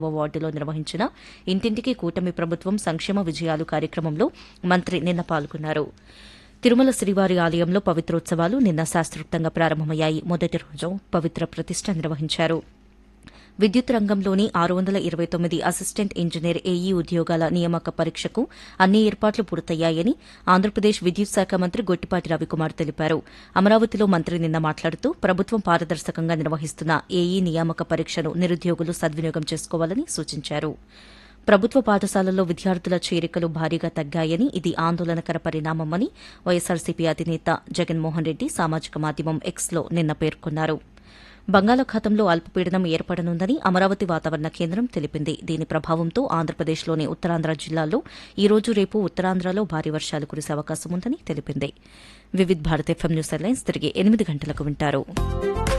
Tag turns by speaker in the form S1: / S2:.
S1: వార్డులో నిర్వహించిన ఇంటింటికి కూటమి ప్రభుత్వం సంక్షేమ విజయాలు కార్యక్రమంలో మంత్రి నిన్న పాల్గొన్నారు తిరుమల శ్రీవారి ఆలయంలో పవిత్రోత్సవాలు నిన్న శాస్త్రోక్తంగా ప్రారంభమయ్యాయి మొదటి రోజు పవిత్ర ప్రతిష్ట నిర్వహించారు విద్యుత్ రంగంలోని ఆరు వందల ఇరవై తొమ్మిది అసిస్టెంట్ ఇంజనీర్ ఏఈ ఉద్యోగాల నియామక పరీక్షకు అన్ని ఏర్పాట్లు పూర్తయ్యాయని ఆంధ్రప్రదేశ్ విద్యుత్ శాఖ మంత్రి గొట్టిపాటి రవికుమార్ తెలిపారు అమరావతిలో మంత్రి నిన్న మాట్లాడుతూ ప్రభుత్వం పారదర్శకంగా నిర్వహిస్తున్న ఏఈ నియామక పరీక్షను నిరుద్యోగులు సద్వినియోగం చేసుకోవాలని సూచించారు ప్రభుత్వ పాఠశాలల్లో విద్యార్థుల చేరికలు భారీగా తగ్గాయని ఇది ఆందోళనకర పరిణామమని వైఎస్సార్సీపీ అధినేత జగన్మోహన్ రెడ్డి సామాజిక మాధ్యమం ఎక్స్లో నిన్న పేర్కొన్నారు బంగాళాఖాతంలో అల్పపీడనం ఏర్పడనుందని అమరావతి వాతావరణ కేంద్రం తెలిపింది దీని ప్రభావంతో ఆంధ్రప్రదేశ్లోని ఉత్తరాంధ్ర జిల్లాల్లో ఈ రోజు రేపు ఉత్తరాంధ్రలో భారీ వర్షాలు కురిసే అవకాశం ఉందని తెలిపింది Vividh Bharat FM news headlines తిరిగి ఎనిమిది గంటలకు వింటారు